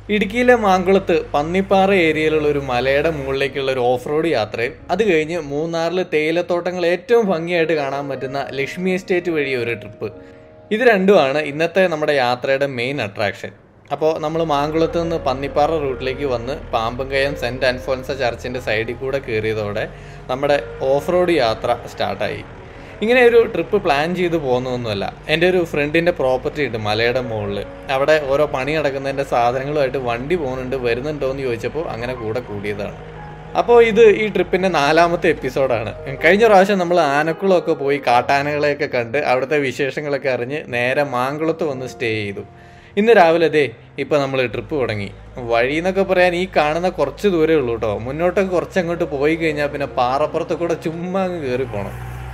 ഇടുക്കിയിലെ മാങ്കുളത്ത് പന്നിപ്പാറ ഏരിയയിലുള്ള ഒരു മലയുടെ മുകളിലേക്കുള്ള ഒരു ഓഫ് റോഡ് യാത്രയും അത് കഴിഞ്ഞ് മൂന്നാറിൽ തേയിലത്തോട്ടങ്ങൾ ഏറ്റവും ഭംഗിയായിട്ട് കാണാൻ പറ്റുന്ന ലക്ഷ്മി എസ്റ്റേറ്റ് വഴി ഒരു ട്രിപ്പ് ഇത് രണ്ടുമാണ് ഇന്നത്തെ നമ്മുടെ യാത്രയുടെ മെയിൻ അട്രാക്ഷൻ അപ്പോൾ നമ്മൾ മാങ്കുളത്ത് നിന്ന് പന്നിപ്പാറ റൂട്ടിലേക്ക് വന്ന് പാമ്പങ്കയം സെൻറ്റ് അൻഫോൻസ ചർച്ചിൻ്റെ സൈഡിൽ കൂടെ കയറിയതോടെ നമ്മുടെ ഓഫ് റോഡ് യാത്ര സ്റ്റാർട്ടായി ഇങ്ങനെ ഒരു ട്രിപ്പ് പ്ലാൻ ചെയ്ത് പോകുന്നതൊന്നുമല്ല എൻ്റെ ഒരു ഫ്രണ്ടിൻ്റെ പ്രോപ്പർട്ടി ഉണ്ട് മലയുടെ മുകളിൽ അവിടെ ഓരോ പണി നടക്കുന്നതിൻ്റെ സാധനങ്ങളുമായിട്ട് വണ്ടി പോകുന്നുണ്ട് വരുന്നുണ്ടോ എന്ന് ചോദിച്ചപ്പോൾ അങ്ങനെ കൂടെ കൂടിയതാണ് അപ്പോൾ ഇത് ഈ ട്രിപ്പിൻ്റെ നാലാമത്തെ എപ്പിസോഡാണ് കഴിഞ്ഞ പ്രാവശ്യം നമ്മൾ ആനക്കുളമൊക്കെ പോയി കാട്ടാനകളെയൊക്കെ കണ്ട് അവിടുത്തെ വിശേഷങ്ങളൊക്കെ അറിഞ്ഞ് നേരെ മാങ്കുളത്ത് വന്ന് സ്റ്റേ ചെയ്തു ഇന്ന് രാവിലെ ദേ ഇപ്പം നമ്മൾ ട്രിപ്പ് തുടങ്ങി വഴി എന്നൊക്കെ പറയാൻ ഈ കാണുന്ന കുറച്ച് ദൂരമേ ഉള്ളൂ കേട്ടോ മുന്നോട്ടൊക്കെ കുറച്ചങ്ങോട്ട് പോയി കഴിഞ്ഞാൽ പിന്നെ പാറപ്പുറത്ത് കൂടെ ചുമ്മാ അങ്ങ് കയറി പോകണം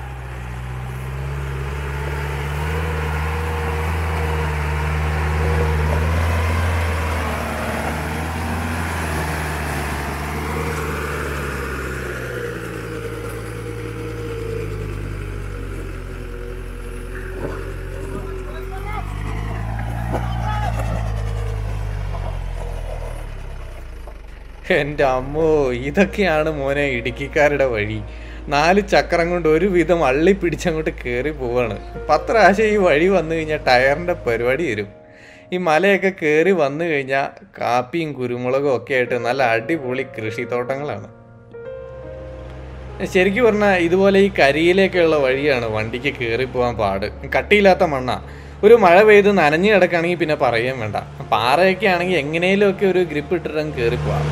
എൻ്റെ അമ്മോ ഇതൊക്കെയാണ് മോനെ ഇടുക്കിക്കാരുടെ വഴി നാല് ചക്രം കൊണ്ട് ഒരുവിധം അള്ളി പിടിച്ചങ്ങോട്ട് കയറി പോവാണ് പത്ത് പ്രാവശ്യം ഈ വഴി വന്നു കഴിഞ്ഞാൽ ടയറിൻ്റെ പരിപാടി വരും ഈ മലയൊക്കെ കയറി വന്നു കഴിഞ്ഞാൽ കാപ്പിയും കുരുമുളകും ഒക്കെ ആയിട്ട് നല്ല അടിപൊളി കൃഷിത്തോട്ടങ്ങളാണ് ശരിക്കും പറഞ്ഞാൽ ഇതുപോലെ ഈ കരിയിലേക്കുള്ള വഴിയാണ് വണ്ടിക്ക് കയറി പോകാൻ പാട് കട്ടിയില്ലാത്ത മണ്ണാ ഒരു മഴ പെയ്ത് നനഞ്ഞു കിടക്കുകയാണെങ്കിൽ പിന്നെ പറയുകയും വേണ്ട പാറയൊക്കെ ആണെങ്കിൽ എങ്ങനെയും ഒക്കെ ഒരു ഗ്രിപ്പ് ഇട്ടിട്ട് അങ്ങ് കയറി പോവാം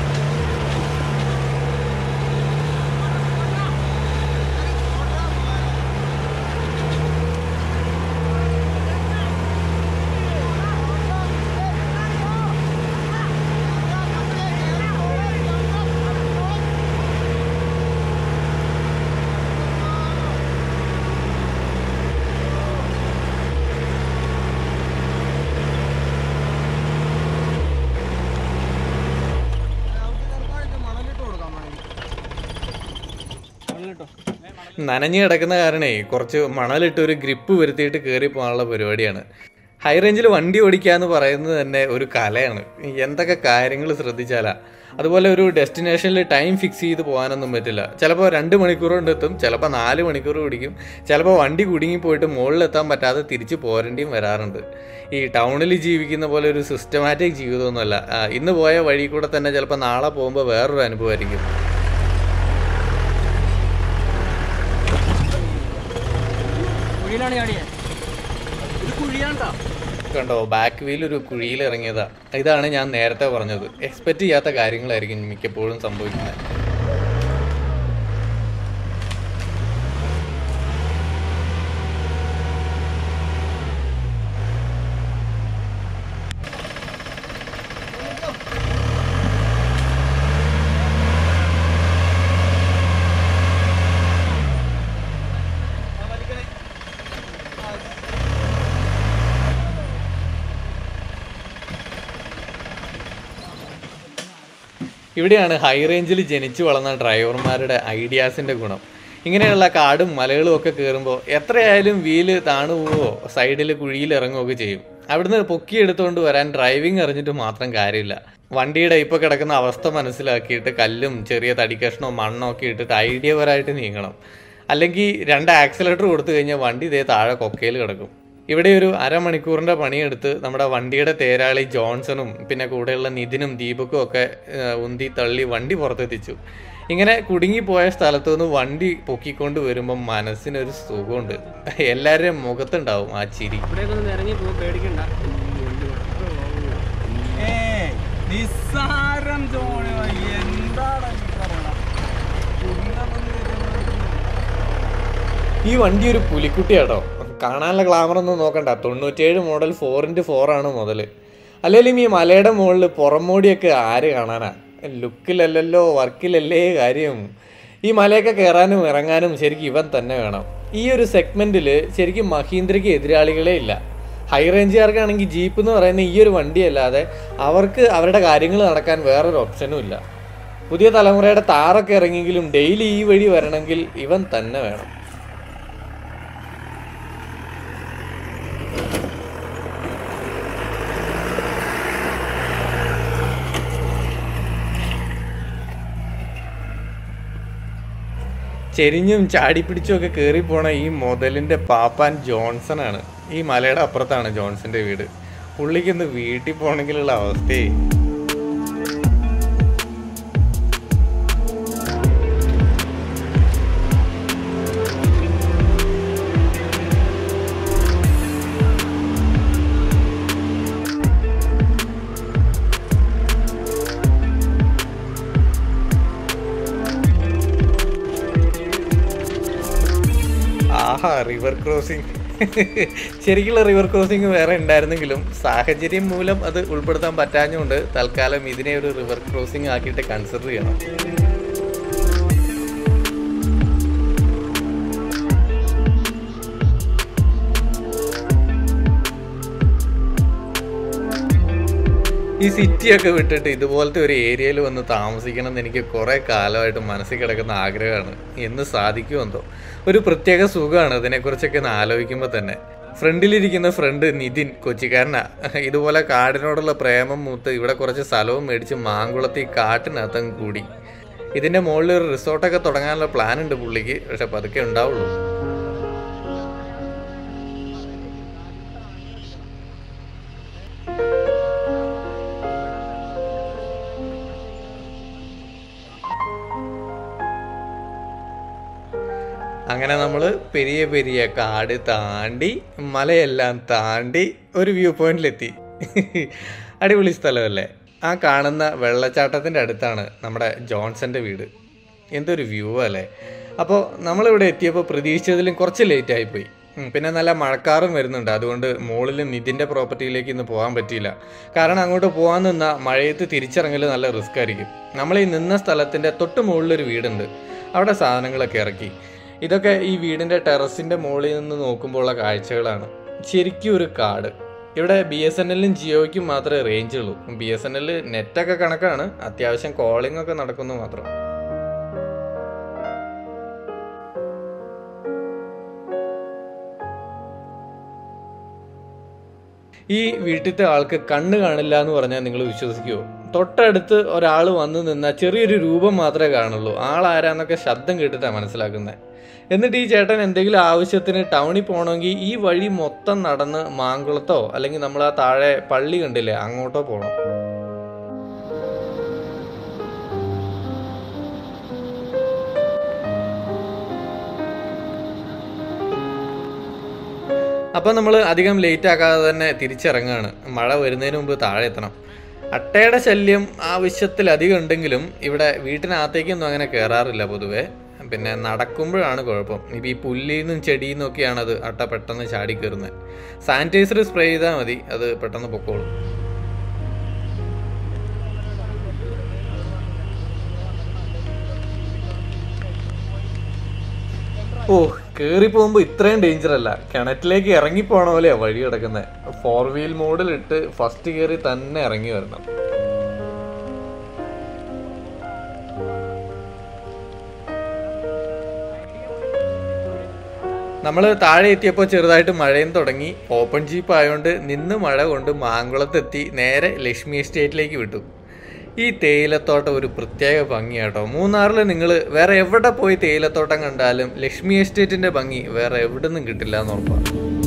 നനഞ്ഞു കിടക്കുന്ന കാരണേ കുറച്ച് മണലിട്ട് ഒരു ഗ്രിപ്പ് വരുത്തിയിട്ട് കയറി പോകാനുള്ള പരിപാടിയാണ് ഹൈ റേഞ്ചിൽ വണ്ടി ഓടിക്കുക എന്ന് പറയുന്നത് തന്നെ ഒരു കലയാണ് എന്തൊക്കെ കാര്യങ്ങൾ ശ്രദ്ധിച്ചാലാ അതുപോലെ ഒരു ഡെസ്റ്റിനേഷനിൽ ടൈം ഫിക്സ് ചെയ്ത് പോകാനൊന്നും പറ്റില്ല ചിലപ്പോൾ രണ്ട് മണിക്കൂർ കൊണ്ട് എത്തും ചിലപ്പോൾ നാല് മണിക്കൂർ പിടിക്കും ചിലപ്പോൾ വണ്ടി കുടുങ്ങി പോയിട്ട് മുകളിലെത്താൻ പറ്റാതെ തിരിച്ച് പോരേണ്ടിയും വരാറുണ്ട് ഈ ടൗണിൽ ജീവിക്കുന്ന പോലെ ഒരു സിസ്റ്റമാറ്റിക് ജീവിതമൊന്നുമല്ല ആ, ഇന്ന് പോയ വഴി കൂടെ തന്നെ ചിലപ്പോൾ നാളെ പോകുമ്പോൾ വേറൊരു അനുഭവമായിരിക്കും കുഴിയിലാണ് ചാടിയേ ഇത് കുഴിയാണ്ടാ കണ്ടോ ബാക്ക് വീൽ ഒരു കുഴിയിൽ ഇറങ്ങിയതാ ഇതാണ് ഞാൻ നേരത്തെ പറഞ്ഞത് എക്സ്പെക്റ്റ് ചെയ്യാത്ത കാര്യങ്ങളായിരിക്കും മിക്കപ്പോഴും സംഭവിക്കുന്നത് ഇവിടെയാണ് ഹൈ റേഞ്ചിൽ ജനിച്ചു വളർന്ന ഡ്രൈവർമാരുടെ ഐഡിയാസിൻ്റെ ഗുണം ഇങ്ങനെയുള്ള കാടും മലകളും ഒക്കെ കയറുമ്പോൾ എത്രയായാലും വീല് താണു പോവോ സൈഡിൽ കുഴിയിൽ ഇറങ്ങുകയൊക്കെ ചെയ്യും അവിടുന്ന് പൊക്കി എടുത്തുകൊണ്ട് വരാൻ ഡ്രൈവിംഗ് അറിഞ്ഞിട്ട് മാത്രം കാര്യമില്ല വണ്ടിയുടെ ഇപ്പോൾ കിടക്കുന്ന അവസ്ഥ മനസ്സിലാക്കിയിട്ട് കല്ലും ചെറിയ തടിക്കഷ്ണവും മണ്ണോ ഒക്കെ ഇട്ടിട്ട് ഐഡിയപരമായിട്ട് നീങ്ങണം അല്ലെങ്കിൽ രണ്ട് ആക്സിലേറ്റർ കൊടുത്തു കഴിഞ്ഞാൽ വണ്ടി ഇതേ താഴെ കൊക്കയിൽ കിടക്കും ഇവിടെ ഒരു അരമണിക്കൂറിന്റെ പണിയെടുത്ത് നമ്മുടെ വണ്ടിയുടെ തേരാളി ജോൺസണും പിന്നെ കൂടെയുള്ള നിതിനും ദീപക്കും ഒക്കെ ഏഹ്, ഉന്തി തള്ളി വണ്ടി പുറത്തെത്തിച്ചു ഇങ്ങനെ കുടുങ്ങിപ്പോയ സ്ഥലത്തു നിന്ന് വണ്ടി പൊക്കിക്കൊണ്ട് വരുമ്പോൾ മനസ്സിനൊരു സുഖമുണ്ട് എല്ലാവരുടെയും മുഖത്തുണ്ടാവും ആ ചിരി ഇവിടെയൊക്കെ ഒന്ന് ഇറങ്ങി പോ പേടിക്കണ്ട നിസ്സാരം ജോണി എന്താണ് ഈ പറയണത്? ഈ വണ്ടി ഒരു പുലിക്കുട്ടിയാട്ടോ കാണാനുള്ള ഗ്ലാമറൊന്നും നോക്കണ്ട തൊണ്ണൂറ്റേഴ് മോഡൽ ഫോർ ഇൻറ്റു ഫോർ ആണ് മുതൽ അല്ലെങ്കിലും ഈ മലയുടെ മുകളിൽ പുറമോടിയൊക്കെ ആര് കാണാനാ ലുക്കിലല്ലല്ലോ വർക്കിലല്ലേ കാര്യം ഈ മലയൊക്കെ കയറാനും ഇറങ്ങാനും ശരിക്കും ഇവൻ തന്നെ വേണം ഈ ഒരു സെഗ്മെന്റിൽ ശരിക്കും മഹീന്ദ്രയ്ക്ക് എതിരാളികളേ ഇല്ല ഹൈ റേഞ്ചുകാർക്കാണെങ്കിൽ ജീപ്പ് എന്ന് പറയുന്ന ഈ ഒരു വണ്ടിയല്ലാതെ അവർക്ക് അവരുടെ കാര്യങ്ങൾ നടക്കാൻ വേറൊരു ഓപ്ഷനും ഇല്ല പുതിയ തലമുറയുടെ താറൊക്കെ ഇറങ്ങിയെങ്കിലും ഡെയിലി ഈ വഴി വരണമെങ്കിൽ ഇവൻ തന്നെ വേണം ചെരിഞ്ഞും ചാടിപ്പിടിച്ചും ഒക്കെ കയറി പോണ ഈ മുതലിൻ്റെ പാപ്പാൻ ജോൺസൺ ആണ് ഈ മലയുടെ അപ്പുറത്താണ് ജോൺസന്റെ വീട് പുള്ളിക്കൊന്ന് വീട്ടിൽ പോകണമെങ്കിലുള്ള അവസ്ഥയെ ആഹാ റിവർ ക്രോസിംഗ് ശരിക്കുള്ള റിവർ ക്രോസിംഗ് വേറെ ഉണ്ടായിരുന്നെങ്കിലും സാഹചര്യം മൂലം അത് ഉൾപ്പെടുത്താൻ പറ്റാഞ്ഞുകൊണ്ട് തൽക്കാലം ഇതിനെ ഒരു റിവർ ക്രോസിംഗ് ആക്കിയിട്ട് കൺസിഡർ ചെയ്യണം ഈ സിറ്റിയൊക്കെ വിട്ടിട്ട് ഇതുപോലത്തെ ഒരു ഏരിയയിൽ വന്ന് താമസിക്കണം എന്ന് എനിക്ക് കുറേ കാലമായിട്ട് മനസ്സിൽ കിടക്കുന്ന ആഗ്രഹമാണ് എന്ന് സാധിക്കുമെന്തോ ഒരു പ്രത്യേക സുഖമാണ് ഇതിനെക്കുറിച്ചൊക്കെ ഒന്ന് ആലോചിക്കുമ്പോൾ തന്നെ ഫ്രണ്ടിലിരിക്കുന്ന ഫ്രണ്ട് നിതിൻ കൊച്ചിക്കാരനാ ഇതുപോലെ കാടിനോടുള്ള പ്രേമം മൂത്ത് ഇവിടെ കുറച്ച് സ്ഥലവും മേടിച്ച് മാങ്കുളത്ത് ഈ കാട്ടിനകത്തങ്ങ് കൂടി ഇതിൻ്റെ മുകളിൽ ഒരു റിസോർട്ടൊക്കെ തുടങ്ങാനുള്ള പ്ലാൻ ഉണ്ട് പുള്ളിക്ക് പക്ഷെ പതുക്കെ ഉണ്ടാവുള്ളൂ അങ്ങനെ നമ്മൾ പെരിയ പെരിയ കാട് താണ്ടി മലയെല്ലാം താണ്ടി ഒരു വ്യൂ പോയിന്റിലെത്തി അടിപൊളി സ്ഥലമല്ലേ ആ കാണുന്ന വെള്ളച്ചാട്ടത്തിൻ്റെ അടുത്താണ് നമ്മുടെ ജോൺസന്റെ വീട് എന്തൊരു വ്യൂ അല്ലേ അപ്പോൾ നമ്മളിവിടെ എത്തിയപ്പോൾ പ്രതീക്ഷിച്ചതിലും കുറച്ച് ലേറ്റ് ആയിപ്പോയി ഉം, പിന്നെ നല്ല മഴക്കാറും വരുന്നുണ്ട് അതുകൊണ്ട് മുകളിൽ നിതിൻ്റെ പ്രോപ്പർട്ടിയിലേക്ക് ഇന്ന് പോകാൻ പറ്റിയില്ല കാരണം അങ്ങോട്ട് പോകാൻ നിന്ന മഴയത്ത് തിരിച്ചിറങ്ങൽ നല്ല റിസ്ക് ആയിരിക്കും നമ്മൾ ഈ നിന്ന സ്ഥലത്തിൻ്റെ തൊട്ട് മുകളിലൊരു വീടുണ്ട് അവിടെ സാധനങ്ങളൊക്കെ ഇറക്കി ഇതൊക്കെ ഈ വീടിൻ്റെ ടെറസിൻ്റെ മുകളിൽ നിന്ന് നോക്കുമ്പോഴുള്ള കാഴ്ചകളാണ് ശരിക്കും ഒരു കാട് ഇവിടെ ബി എസ് എൻ എല്ലിനും ജിയോയ്ക്കും മാത്രമേ റേഞ്ച് ഉള്ളൂ ബി എസ് എൻ എല്ല് നെറ്റൊക്കെ കണക്കാണ് അത്യാവശ്യം കോളിംഗ് ഒക്കെ നടക്കുന്നു മാത്രം ഈ വീട്ടിലത്തെ ആൾക്ക് കണ്ണ് കാണില്ല എന്ന് പറഞ്ഞാൽ നിങ്ങൾ വിശ്വസിക്കുമോ തൊട്ടടുത്ത് ഒരാൾ വന്ന് നിന്നാൽ ചെറിയൊരു രൂപം മാത്രമേ കാണുള്ളൂ ആളാരാന്നൊക്കെ ശബ്ദം കേട്ടിട്ടാണ് മനസ്സിലാക്കുന്നത് എന്നിട്ട് ഈ ചേട്ടൻ എന്തെങ്കിലും ആവശ്യത്തിന് ടൗണിൽ പോകണമെങ്കിൽ ഈ വഴി മൊത്തം നടന്ന് മാങ്കുളത്തോ അല്ലെങ്കിൽ നമ്മൾ ആ താഴെ പള്ളി കണ്ടില്ലേ അങ്ങോട്ടോ പോകണം അപ്പം നമ്മൾ അധികം ലേറ്റ് ആക്കാതെ തന്നെ തിരിച്ചിറങ്ങുകയാണ് മഴ വരുന്നതിന് മുമ്പ് താഴെ എത്തണം അട്ടയുടെ ശല്യം ആവശ്യത്തിലധികം ഉണ്ടെങ്കിലും ഇവിടെ വീട്ടിനകത്തേക്കൊന്നും അങ്ങനെ കയറാറില്ല പൊതുവെ പിന്നെ നടക്കുമ്പോഴാണ് കുഴപ്പം ഇപ്പം ഈ പുല്ലിൽ നിന്നും ചെടിയിൽ നിന്നൊക്കെയാണ് അത് അട്ട പെട്ടെന്ന് ചാടി കയറുന്നത് സാനിറ്റൈസർ സ്പ്രേ ചെയ്താൽ മതി അത് പെട്ടെന്ന് പൊക്കോളും ഓ കേറി പോകുമ്പോ ഇത്രയും ഡേഞ്ചർ അല്ല കിണറ്റിലേക്ക് ഇറങ്ങി പോണ പോലെയാ വഴി കിടക്കുന്നത് ഫോർ വീൽ മോഡിൽ ഇട്ട് ഫസ്റ്റ് കയറി തന്നെ ഇറങ്ങി വരണം നമ്മൾ താഴെ എത്തിയപ്പോൾ ചെറുതായിട്ട് മഴയും തുടങ്ങി ഓപ്പൺ ജീപ്പ് ആയതുകൊണ്ട് നിന്ന് മഴ കൊണ്ട് മാങ്കുളത്തെത്തി നേരെ ലക്ഷ്മി എസ്റ്റേറ്റിലേക്ക് വിട്ടു ഈ തേയിലത്തോട്ടം ഒരു പ്രത്യേക ഭംഗിയാട്ടോ മൂന്നാറിൽ നിങ്ങൾ വേറെ എവിടെ പോയി തേയിലത്തോട്ടം കണ്ടാലും ലക്ഷ്മി എസ്റ്റേറ്റിന്റെ ഭംഗി വേറെ എവിടെ നിന്നും കിട്ടില്ല എന്ന് ഉറപ്പാണ്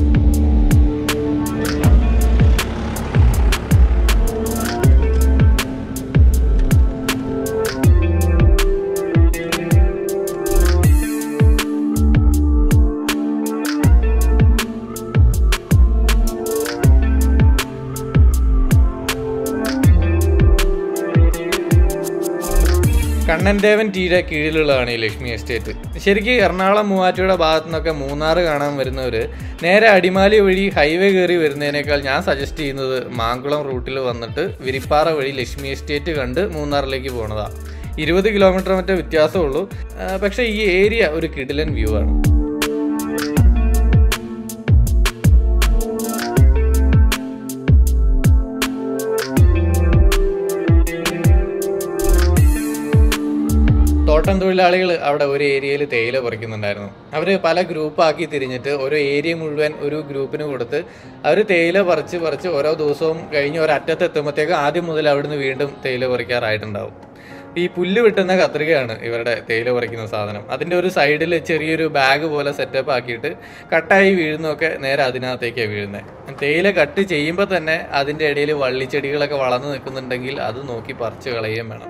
കണ്ണൻ ദേവൻ ടീയുടെ കീഴിലുള്ളതാണ് ഈ ലക്ഷ്മി എസ്റ്റേറ്റ് ശരിക്കും എറണാകുളം മൂവാറ്റുപുഴ ഭാഗത്തു നിന്നൊക്കെ മൂന്നാർ കാണാൻ വരുന്നവർ നേരെ അടിമാലി വഴി ഹൈവേ കയറി വരുന്നതിനേക്കാൾ ഞാൻ സജസ്റ്റ് ചെയ്യുന്നത് മാങ്കുളം റൂട്ടിൽ വന്നിട്ട് വിരിപ്പാറ വഴി ലക്ഷ്മി എസ്റ്റേറ്റ് കണ്ട് മൂന്നാറിലേക്ക് പോണതാണ് ഇരുപത് കിലോമീറ്റർ മറ്റേ വ്യത്യാസമുള്ളൂ ആ, പക്ഷേ ഈ ഏരിയ ഒരു കിടിലൻ വ്യൂ ആണ് തോട്ടം തൊഴിലാളികൾ അവിടെ ഒരു ഏരിയയിൽ തേയില പറിക്കുന്നുണ്ടായിരുന്നു അവർ പല ഗ്രൂപ്പാക്കി തിരിഞ്ഞിട്ട് ഓരോ ഏരിയ മുഴുവൻ ഒരു ഗ്രൂപ്പിന് കൊടുത്ത് അവർ തേയില പറിച്ച് പറിച്ച് ഓരോ ദിവസവും കഴിഞ്ഞ് ഒരറ്റത്ത് എത്തുമ്പോഴത്തേക്ക് ആദ്യം മുതൽ അവിടുന്ന് വീണ്ടും തേയില പറിക്കാറായിട്ടുണ്ടാവും ഈ പുല്ല് വെട്ടുന്ന കത്രികയാണ് ഇവരുടെ തേയില പറിക്കുന്ന സാധനം അതിൻ്റെ ഒരു സൈഡിൽ ചെറിയൊരു ബാഗ് പോലെ സെറ്റപ്പ് ആക്കിയിട്ട് കട്ടായി വീഴുന്നതൊക്കെ നേരെ അതിനകത്തേക്കാണ് വീഴുന്നത് തേയില കട്ട് ചെയ്യുമ്പോൾ തന്നെ അതിൻ്റെ ഇടയിൽ വള്ളിച്ചെടികളൊക്കെ വളർന്നു നിൽക്കുന്നുണ്ടെങ്കിൽ അത് നോക്കി പറിച്ച് കളയുകയും വേണം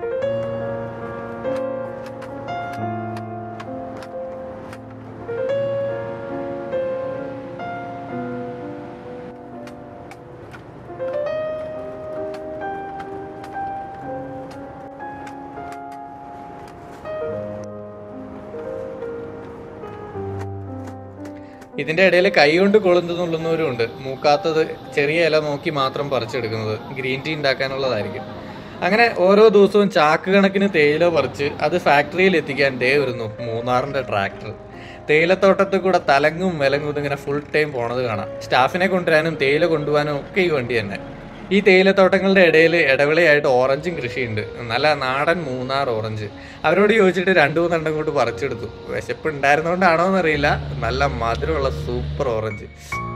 ഇതിന്റെ ഇടയിൽ കൈ കൊണ്ട് കൊളുന്തുന്നുള്ളുന്നവരും ഉണ്ട് മൂക്കാത്തത് ചെറിയ ഇല നോക്കി മാത്രം പറിച്ചെടുക്കുന്നത് ഗ്രീൻ ടീ ഉണ്ടാക്കാനുള്ളതായിരിക്കും അങ്ങനെ ഓരോ ദിവസവും ചാക്ക് കണക്കിന് തേയില പറിച്ച് അത് ഫാക്ടറിയിൽ എത്തിക്കാൻ ഡേ വരുന്നു മൂന്നാറിന്റെ ട്രാക്ടർ തേയിലത്തോട്ടത്തിൽ കൂടെ തലങ്ങും വിലങ്ങും ഇങ്ങനെ ഫുൾ ടൈം പോണത് കാണാം സ്റ്റാഫിനെ കൊണ്ടുവരാനും തേയില കൊണ്ടുപോകാനും ഒക്കെ ഈ വണ്ടി തന്നെ ഈ തേയിലത്തോട്ടങ്ങളുടെ ഇടയിൽ ഇടവിളയായിട്ട് ഓറഞ്ചും കൃഷിയുണ്ട് നല്ല നാടൻ മൂന്നാർ ഓറഞ്ച് അവരോട് ചോദിച്ചിട്ട് രണ്ടു മൂന്നെണ്ണം കൊണ്ട് പറിച്ചെടുത്തു വിശപ്പ് ഉണ്ടായിരുന്നോണ്ടാണോ എന്നറിയില്ല നല്ല മധുരമുള്ള സൂപ്പർ ഓറഞ്ച്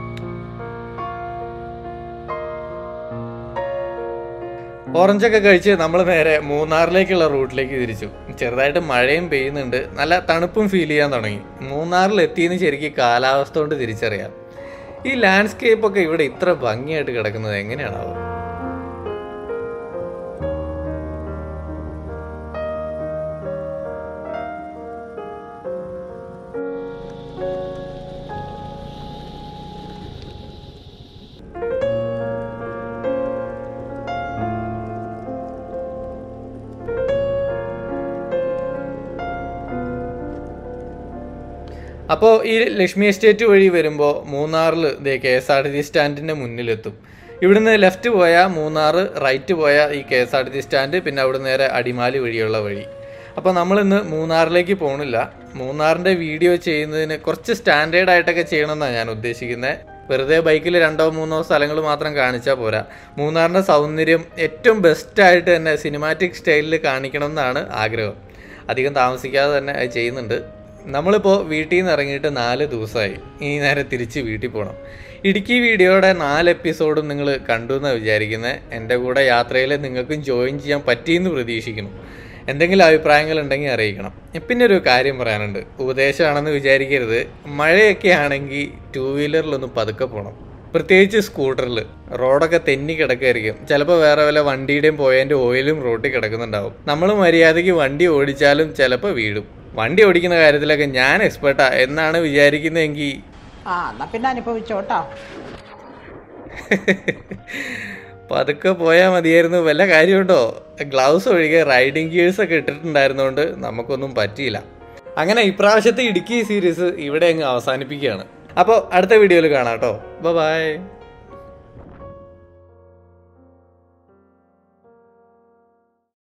ഓറഞ്ചൊക്കെ കഴിച്ച് നമ്മൾ നേരെ മൂന്നാറിലേക്കുള്ള റൂട്ടിലേക്ക് തിരിച്ചു ചെറുതായിട്ട് മഴയും പെയ്യുന്നുണ്ട് നല്ല തണുപ്പും ഫീൽ ചെയ്യാൻ തുടങ്ങി മൂന്നാറിൽ എത്തിയെന്ന് ശരിക്കും കാലാവസ്ഥ കൊണ്ട് തിരിച്ചറിയാം ഈ ലാൻഡ്സ്കേപ്പ് ഒക്കെ ഇവിടെ ഇത്ര ഭംഗിയായിട്ട് കിടക്കുന്നത് എങ്ങനെയാണാവോ അപ്പോൾ ഈ ലക്ഷ്മി എസ്റ്റേറ്റ് വഴി വരുമ്പോൾ മൂന്നാറിൽ ദേ K S R T C സ്റ്റാൻഡിൻ്റെ മുന്നിലെത്തും ഇവിടുന്ന് ലെഫ്റ്റ് പോയാൽ മൂന്നാർ റൈറ്റ് പോയാൽ ഈ K S R T C stand പിന്നെ അവിടെ നേരെ അടിമാലി വഴിയുള്ള വഴി അപ്പോൾ നമ്മളിന്ന് മൂന്നാറിലേക്ക് പോകണില്ല മൂന്നാറിൻ്റെ വീഡിയോ ചെയ്യുന്നതിന് കുറച്ച് സ്റ്റാൻഡേർഡ് ആയിട്ടൊക്കെ ചെയ്യണമെന്നാണ് ഞാൻ ഉദ്ദേശിക്കുന്നത് വെറുതെ ബൈക്കിൽ രണ്ടോ മൂന്നോ സ്ഥലങ്ങൾ മാത്രം കാണിച്ചാൽ പോരാ മൂന്നാറിൻ്റെ സൗന്ദര്യം ഏറ്റവും ബെസ്റ്റായിട്ട് തന്നെ സിനിമാറ്റിക് സ്റ്റൈലിൽ കാണിക്കണം എന്നാണ് ആഗ്രഹം അധികം താമസിക്കാതെ തന്നെ അത് ചെയ്യുന്നുണ്ട് നമ്മളിപ്പോൾ വീട്ടിൽ നിന്ന് ഇറങ്ങിയിട്ട് നാല് ദിവസമായി ഇനി നേരെ തിരിച്ച് വീട്ടിൽ പോകണം ഇടുക്കി വീഡിയോയുടെ നാല് എപ്പിസോഡും നിങ്ങൾ കണ്ടു എന്നാണ് വിചാരിക്കുന്നത് എൻ്റെ കൂടെ യാത്രയിൽ നിങ്ങൾക്കും ജോയിൻ ചെയ്യാൻ പറ്റിയെന്ന് പ്രതീക്ഷിക്കുന്നു എന്തെങ്കിലും അഭിപ്രായങ്ങൾ ഉണ്ടെങ്കിൽ അറിയിക്കണം പിന്നെ ഒരു കാര്യം പറയാനുണ്ട് ഉപദേശമാണെന്ന് വിചാരിക്കരുത് മഴയൊക്കെ ആണെങ്കിൽ ടൂ വീലറിലൊന്ന് പതുക്കെ പോകണം പ്രത്യേകിച്ച് സ്കൂട്ടറിൽ റോഡൊക്കെ തെന്നി കിടക്കുമായിരിക്കും ചിലപ്പോൾ വേറെ വല്ല വണ്ടിയുടെയും പോയതിൻ്റെ ഓയിലും റോട്ടിൽ കിടക്കുന്നുണ്ടാവും നമ്മൾ മര്യാദയ്ക്ക് വണ്ടി ഓടിച്ചാലും ചിലപ്പോൾ വീഴും വണ്ടി ഓടിക്കുന്ന കാര്യത്തിലൊക്കെ ഞാൻ എക്സ്പെർട്ടാ എന്നാണ് വിചാരിക്കുന്നതെങ്കിൽ ആ എന്നാ പിന്നെ അനുഭവിച്ചോട്ടോ പതുക്കെ പോയാൽ മതിയായിരുന്നു വല്ല കാര്യമുണ്ടോ ഗ്ലൗസ് ഒഴികെ റൈഡിങ് ഗിയേഴ്സ് ഒക്കെ ഇട്ടിട്ടുണ്ടായിരുന്നതുകൊണ്ട് നമുക്കൊന്നും പറ്റിയില്ല അങ്ങനെ ഇപ്രാവശ്യത്തെ ഇടുക്കി സീരീസ് ഇവിടെ അങ്ങ് അവസാനിപ്പിക്കുകയാണ് അപ്പോൾ അടുത്ത വീഡിയോയിൽ കാണാം കേട്ടോ ബൈ